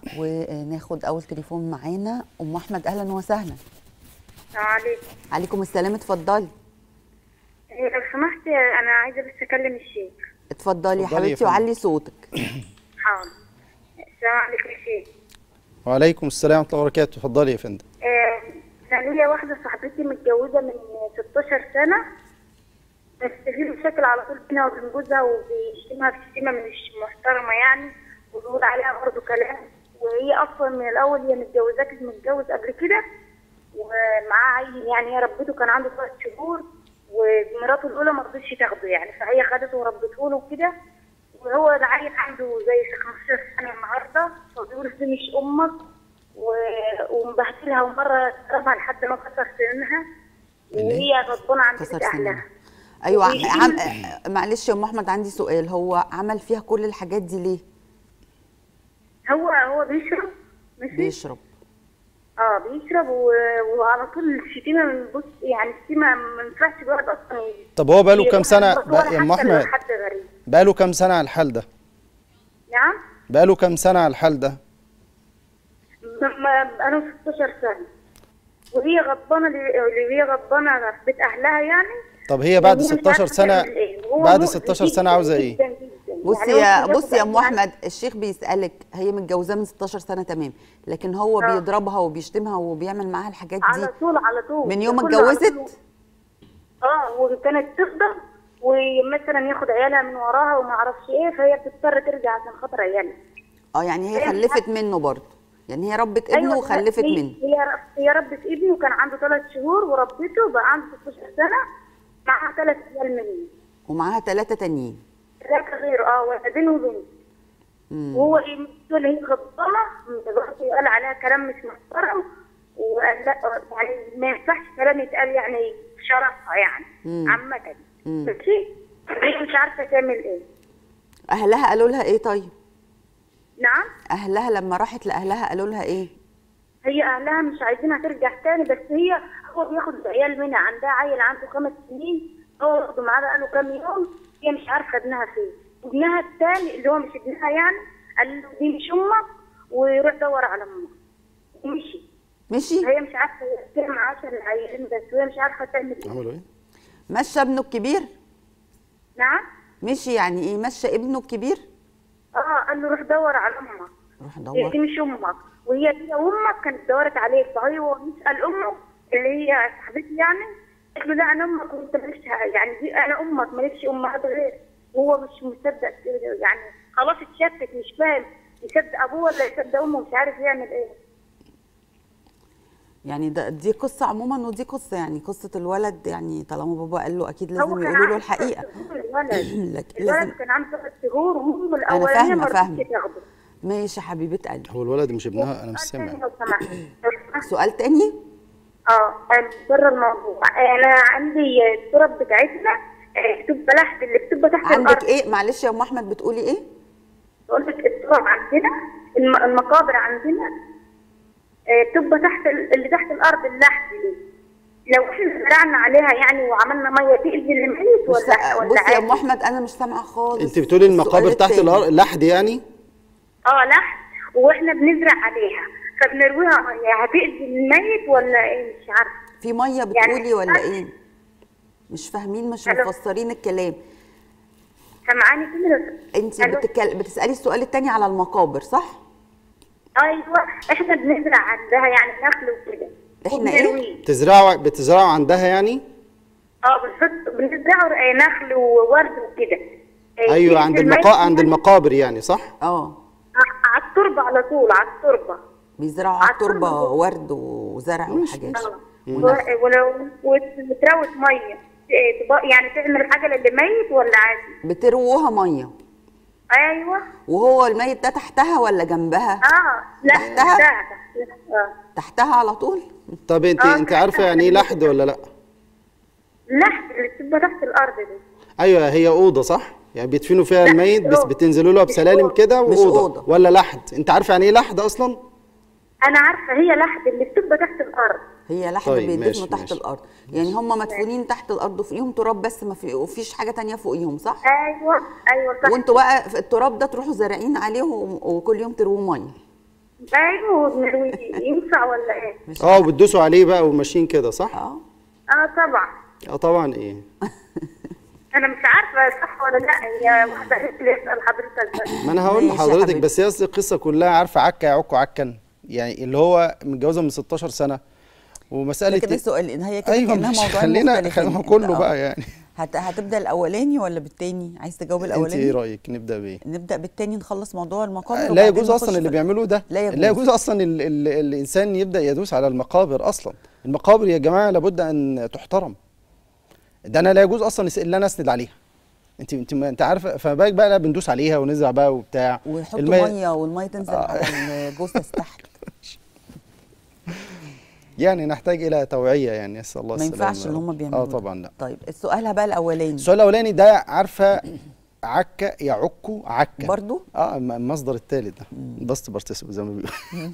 وناخد اول تليفون معانا ام احمد اهلا وسهلا السلام عليكم عليكم السلام اتفضلي إيه، لو سمحت انا عايزه بس اكلم الشيخ اتفضلي يا اتفضلي يا حبيبتي فندم. وعلي صوتك حاضر السلام عليكم يا شيخ وعليكم السلام ورحمه الله وبركاته اتفضلي يا فندم آه، انا ليا واحده صاحبتي متجوزه من 16 سنه بس في مشاكل على طول بينها وبين جوزها وبيشتمها بشتيمه مش محترمه يعني وبيقول عليها برضه كلام وهي اصلا من الاول هي متجوزاه كانت متجوز قبل كده ومعاه عيل يعني هي ربته كان عنده ثلاث شهور ومراته الاولى ما رضتش تاخده يعني فهي خدته وربته له كده وهو العيل عنده زي 15 سنه النهارده فبيقول دي مش امك و- ومبهدلها ومره ضربها لحد ما كسر سنها وهي غضبانه عن كسر بيت سنها اهلها ايوه وبيشتم- عم... معلش يا ام احمد عندي سؤال هو عمل فيها كل الحاجات دي ليه هو هو بيشرب ماشي بيشرب اه بيشرب و... وعلى طول الشتيمه من بص يعني الشتيمه ما ينفعش الواحد اصلا ي- طب هو بقاله كام يروح سنه يروح بقى ولا يا ام حتى لو احمد حد غريب بقاله كام سنه على الحال ده نعم بقاله كام سنه على الحال ده ما- ما انا 16 سنه وهي غضبانه اللي اللي هي غضبانه في بيت اهلها يعني طب هي بعد وهي مش 16 عارفة سنه تعمل إيه. وهو بعد مؤذي 16 سنه جداً عاوزه ايه جداً جداً. بصي يعني يا هو بصي يا ام بياخد احمد الشيخ بيسالك هي متجوزاه من 16 سنه تمام لكن هو آه. بيضربها وبيشتمها وبيعمل معاها الحاجات دي على طول على طول من يوم ما كله على اتجوزت طول. اه وكانت تفضل ومثلا ياخد عيالها من وراها وما اعرفش ايه فهي بتضطر ترجع عشان خاطر عيالها اه يعني هي هي خلفت منه برضه يعني هي ربت ابنه وخلفت هي منه هي هي ربت ابني وكان عنده ثلاث شهور وربته بقى عنده 16 سنه معاها ثلاث عيال مني ومعاها ثلاثه تانيين ثلاثه غير اه ولدين وبنت مم. وهو ايه تقول هي غضبانه دلوقتي قال عليها كلام مش محترم وقال لا يعني ما ينفعش كلام يتقال يعني شرفها يعني مم. عامة مم. ماشي هي مش عارفة تعمل ايه اهلها قالوا لها ايه طيب نعم اهلها لما راحت لاهلها قالوا لها ايه هي اهلها مش عايزينها ترجع تاني بس هي هو بياخد العيال منها عندها عيل عنده خمس سنين هو واخده معاه بقاله كام يوم هي مش عارفه ابنها فين وابنها التاني اللي هو مش ابنها يعني قال له دي مش امك ويروح دور على امك ومشي مشي هي مش عارفه تعمل عشر العيالين بس وهي مش عارفه تعمل ايه عملوا ايه مشى ابنه الكبير نعم مشي يعني ايه مشى ابنه الكبير اه قال له روح دور على امك روح هي دور دي مش امك وهي دي لو امك كانت دورت عليك فهو بيسال امه اللي هي صاحبتي يعني قالت له لا انا امك وانت مالكش يعني دي انا امك مالكش امهات غير وهو مش مصدق كده، يعني خلاص اتشتت مش فاهم يصدق ابوه ولا يصدق امه مش عارف يعمل ايه يعني ده دي قصه عموما ودي قصه يعني قصه الولد يعني طالما بابا قال له اكيد هو لازم كان يقولوا له عنده الحقيقه ثلاث شهور الولد لك- الولد لازم كان عنده ثلاث شهور وهم انا الاولانيه فاهمه ما فاهمه رضيتش تاخده ماشي يا حبيبه قلبي هو الولد مش ابنها انا مش سامع لو سمحت لو سمحت. سؤال تاني اه بره الموضوع انا عندي التراب بتاعتنا آه، بتبقى تحت اللي بتبقى تحت عندك الارض ايه معلش يا ام احمد بتقولي ايه بقول لك التراب عندنا الم- المقابر عندنا آه، بتبقى تحت ال- اللي تحت الارض اللحد دي لو احنا زرعنا عليها يعني وعملنا ميه تأذي الميت مش ولا سا... ولا بصي يا ام عادي؟ احمد انا مش سامعه خالص انت بتقولي المقابر السؤال تحت التاني. الارض لحد يعني اه لحد واحنا بنزرع عليها فبنرويها ميه هتأذي الميت ولا ايه مش عارفه في ميه بتقولي ولا ايه مش فاهمين مش ألو. مفسرين الكلام سامعاني كده انت ألو. بتكل... بتسالي السؤال التاني على المقابر صح ايوه احنا بنزرع عندها يعني نخل وكده إحنا إيه؟ وبنرويه. تزرعوا بتزرعوا عندها يعني اه بنحط بنزرعوا آه، نخل وورد وكده آه، ايوه تأذي عند الميت المقا عند المقابر يعني صح اه ع- على التربه على طول على التربه بيزرعوا على على التربه التربة. ورد وزرع وحاجات اه ونخل. و- ولو وتروت ميه آه، تبقى- يعني تعمل حاجه للي ميت ولا عادي بترووها ميه ايوه وهو الميت ده تحتها ولا جنبها اه لا تحتها؟ تحتها اه تحتها على طول طب انت آه، انت عارفه يعني ايه لحد ولا لا لحد اللي بتبقى تحت الارض دي ايوه هي اوضه صح يعني بيدفنوا فيها لا، الميت مش بس أوضة. بتنزلوا له مش بسلالم أوضة. كده مش واوضه أوضة. ولا لحد انت عارفه يعني ايه لحد اصلا انا عارفه هي لحد اللي بتبقى تحت الارض هي لحد طيب، بيدفنوا ماشي، تحت ماشي. الارض يعني هم مدفونين تحت الارض وفوقيهم تراب بس ما في وفيش حاجه تانية فوقيهم صح ايوه ايوه صح وانتوا بقى في التراب ده تروحوا زارعين عليه و- وكل يوم ترووا ميه ايوه ينفع ولا ايه؟ مش اه وبتدوسوا عليه بقى وماشيين كده صح اه اه طبعا اه طبعا ايه انا مش عارفه صح ولا لا هي واحده قالت لي اسال حضرتك بس ما انا هقول ماشي يا لحضرتك حبيبي. بس هي أصل القصه كلها عارفه عكا يعك عكا يعني اللي هو متجوزه من 16 سنه ومساله لكن السؤال إن هي كده ايوه كانها ماشي موضوعين خلينا مختلفين. خلينا كله آه. بقى يعني هت... هتبدا الاولاني ولا بالتاني عايز تجاوب انت الاولاني ايه رايك نبدا بايه نبدا بالتاني نخلص موضوع المقابر لا وبعدين يجوز نخش اصلا في اللي بيعملوه ده لا يجوز. لا يجوز اصلا ال ال الانسان يبدا يدوس على المقابر اصلا المقابر يا جماعه لابد ان تحترم ده انا لا يجوز اصلا ان انا اسند عليها انت انت ما انت عارفه فما بالك بقى لا بندوس عليها ونزع بقى وبتاع ويحطوا المية- ميه والميه تنزل آه. على الجثث تحت يعني نحتاج الى توعيه يعني نسال الله ما السلامه ينفعش يا اللي رب. هم بيعملوه اه ده. طبعا لا طيب السؤال بقى الاولاني السؤال الاولاني ده عارفه عكا يعكوا عكا برضو اه الم- المصدر الثالث ده بسط بارتيسيبل زي ما بيقولوا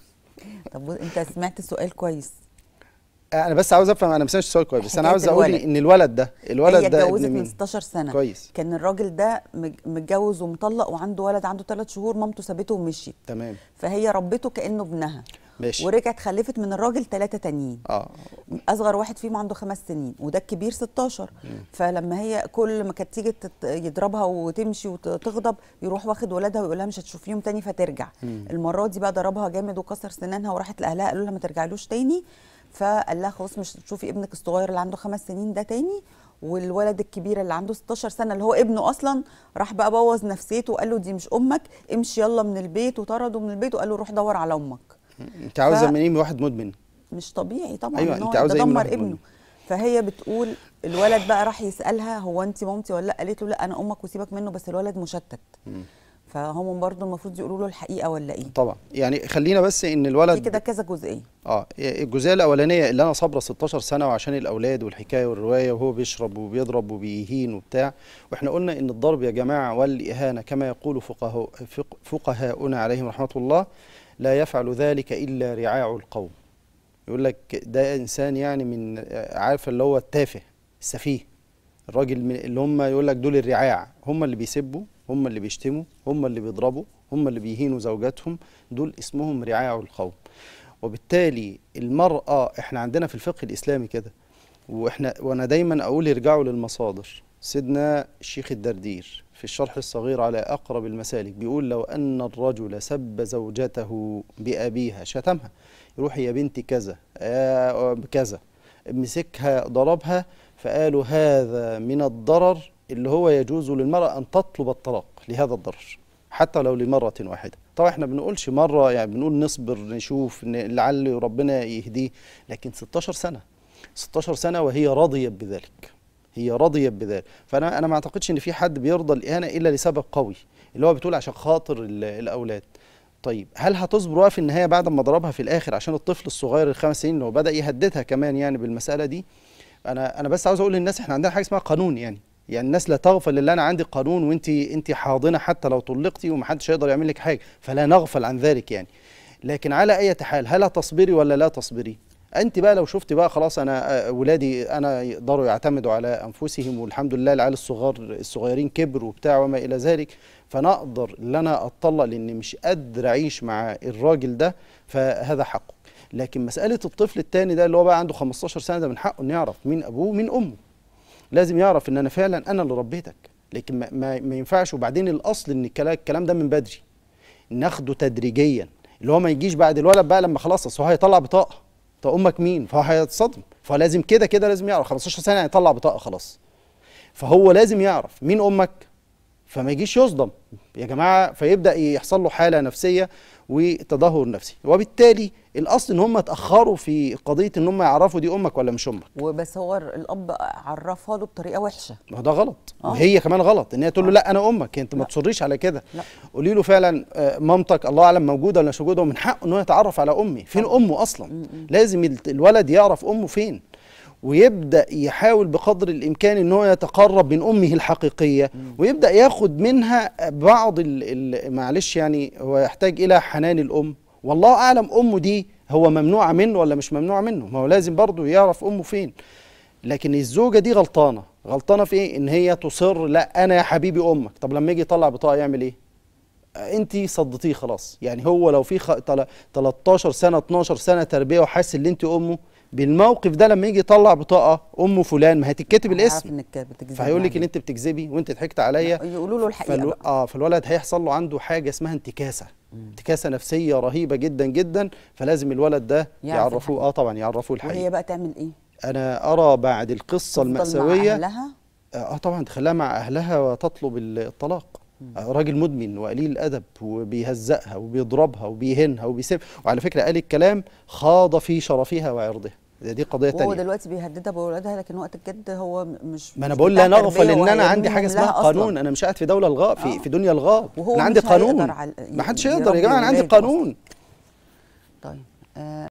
طب بص، انت سمعت السؤال كويس انا بس عاوز افهم انا ما سمعتش السؤال كويس بس انا حكاية عاوز اقول الولد. ان الولد ده الولد هي ده اتجوزت ابن من مين 16 سنه كويس كان الراجل ده مج- متجوز ومطلق وعنده ولد عنده 3 شهور مامته سابته ومشيت تمام فهي ربته كانه ابنها ماشي ورجعت خلفت من الراجل ثلاثه تانيين اه اصغر واحد فيهم عنده خمس سنين وده الكبير 16 فلما هي كل ما كانت تيجي تت- يضربها وتمشي وتغضب يروح واخد ولادها ويقول لها مش هتشوفيهم تاني فترجع المره دي بقى ضربها جامد وكسر سنانها وراحت لاهلها قالوا لها ما ترجعلوش تاني فقال لها خلاص مش هتشوفي ابنك الصغير اللي عنده خمس سنين ده تاني والولد الكبير اللي عنده 16 سنه اللي هو ابنه اصلا راح بقى بوظ نفسيته وقال له دي مش امك امشي يلا من البيت وطرده من البيت وقال له روح دور على امك انت عاوزه ف- من ايه من واحد مدمن مش طبيعي طبعا أيوة، إن أنت هو عاوزة ده إيه من دمر واحد ابنه منهم؟ فهي بتقول الولد بقى راح يسالها هو انت مامتي ولا لا قالت له لا انا امك وسيبك منه بس الولد مشتت فهم برضو المفروض يقولوا له الحقيقه ولا ايه طبعا يعني خلينا بس ان في الولد كده كذا جزئيه اه الجزئيه الاولانيه اللي انا صابره 16 سنه وعشان الاولاد والحكايه والروايه وهو بيشرب وبيضرب وبيهين وبتاع واحنا قلنا ان الضرب يا جماعه والاهانه كما يقول فقهاء فق- فقهاؤنا عليهم رحمه الله لا يفعل ذلك الا رعاع القوم يقول لك ده انسان يعني من آه، عارف اللي هو التافه السفيه الراجل من اللي هم يقول لك دول الرعاع هم اللي بيسبوا هم اللي بيشتموا هم اللي بيضربوا هم اللي بيهينوا زوجاتهم دول اسمهم رعاع القوم وبالتالي المرأة احنا عندنا في الفقه الإسلامي كده واحنا وانا دايما اقول ارجعوا للمصادر سيدنا الشيخ الدردير في الشرح الصغير على اقرب المسالك بيقول لو ان الرجل سب زوجته بابيها شتمها يروح يا بنت كذا آه كذا مسكها ضربها فقالوا هذا من الضرر اللي هو يجوز للمرأة أن تطلب الطلاق لهذا الضرر حتى لو لمرة واحدة طبعا احنا بنقولش مرة يعني بنقول نصبر نشوف ن- لعل ربنا يهديه لكن 16 سنة 16 سنة وهي رضيت بذلك هي رضيت بذلك فأنا أنا ما أعتقدش إن في حد بيرضى الإهانة إلا لسبب قوي اللي هو بتقول عشان خاطر ال- الأولاد طيب هل هتصبر بقى في النهاية بعد ما ضربها في الآخر عشان الطفل الصغير الخمس سنين اللي هو بدأ يهددها كمان يعني بالمسألة دي انا انا بس عاوز اقول للناس احنا عندنا حاجه اسمها قانون يعني يعني الناس لا تغفل اللي انا عندي قانون وانت انت حاضنه حتى لو طلقتي ومحدش هيقدر يعمل لك حاجه فلا نغفل عن ذلك يعني لكن على اي حال هل هتصبري ولا لا تصبري انت بقى لو شفتي بقى خلاص انا آه، ولادي انا يقدروا يعتمدوا على انفسهم والحمد لله العيال الصغار الصغيرين كبروا وبتاع وما الى ذلك فانا اقدر ان انا اتطلق لاني مش قادر اعيش مع الراجل ده فهذا حقه لكن مساله الطفل الثاني ده اللي هو بقى عنده 15 سنه ده من حقه انه يعرف مين ابوه ومين امه لازم يعرف ان انا فعلا انا اللي ربيتك لكن ما, ما, ما ينفعش وبعدين الاصل ان الكلام, الكلام ده من بدري ناخده تدريجيا اللي هو ما يجيش بعد الولد بقى لما خلاص اصل هو هيطلع بطاقه طب امك مين فهو هيتصدم فلازم كده كده لازم يعرف 15 سنه هيطلع بطاقه خلاص فهو لازم يعرف مين امك فما يجيش يصدم يا جماعه فيبدا يحصل له حاله نفسيه وتدهور نفسي وبالتالي الاصل ان هم اتاخروا في قضيه ان هم يعرفوا دي امك ولا مش امك وبس هو الاب عرفها له بطريقه وحشه ما هو ده غلط آه. وهي كمان غلط ان هي تقول له لا انا امك انت ما تصريش على كده لا. قولي له فعلا آه، مامتك الله اعلم موجوده ولا مش موجوده ومن حقه ان هو يتعرف على امي فين امه اصلا لازم الت- الولد يعرف امه فين ويبدا يحاول بقدر الامكان ان هو يتقرب من امه الحقيقيه ويبدا ياخد منها بعض ال ال معلش يعني هو يحتاج الى حنان الام والله اعلم امه دي هو ممنوعه منه ولا مش ممنوعه منه ما هو لازم برضه يعرف امه فين لكن الزوجه دي غلطانه غلطانه في ايه ان هي تصر لا انا يا حبيبي امك طب لما يجي يطلع بطاقه يعمل ايه انت صدتيه خلاص يعني هو لو في خ... تل- 13 سنه 12 سنه تربيه وحاسس ان انت امه بالموقف ده لما يجي يطلع بطاقه ام فلان ما هتتكتب هيعرف الاسم انك بتكذبي فهيقول لك ان عليه. انت بتكذبي وانت ضحكت عليا يقولوا له الحقيقه فالو... بقى. اه فالولد هيحصل له عنده حاجه اسمها انتكاسه انتكاسه نفسيه رهيبه جدا جدا فلازم الولد ده يعرف يعرفوه اه طبعا يعرفوه الحقيقه وهي بقى تعمل ايه انا ارى بعد القصه تفضل مع المأساويه أهلها؟ اه طبعا تخليها مع اهلها وتطلب الطلاق آه، راجل مدمن وقليل الادب وبيهزقها وبيضربها وبيهنها وبيسيب وعلى فكره قال الكلام خاض في شرفها وعرضها ده دي قضيه وهو تانية دلوقتي بيهددها بأولادها لكن وقت الجد هو م- مش ما انا مش بقول بتاع لا نغفل تربية ان انا عندي وهيرميهم حاجه اسمها لها أصلاً. قانون انا مش قاعد في دوله الغاء في آه. في دنيا الغاب وهو انا عندي مش هيقدر قانون على- ما حدش ي- يقدر يا يربي جماعه انا عندي ولاده أصلاً. قانون طيب آه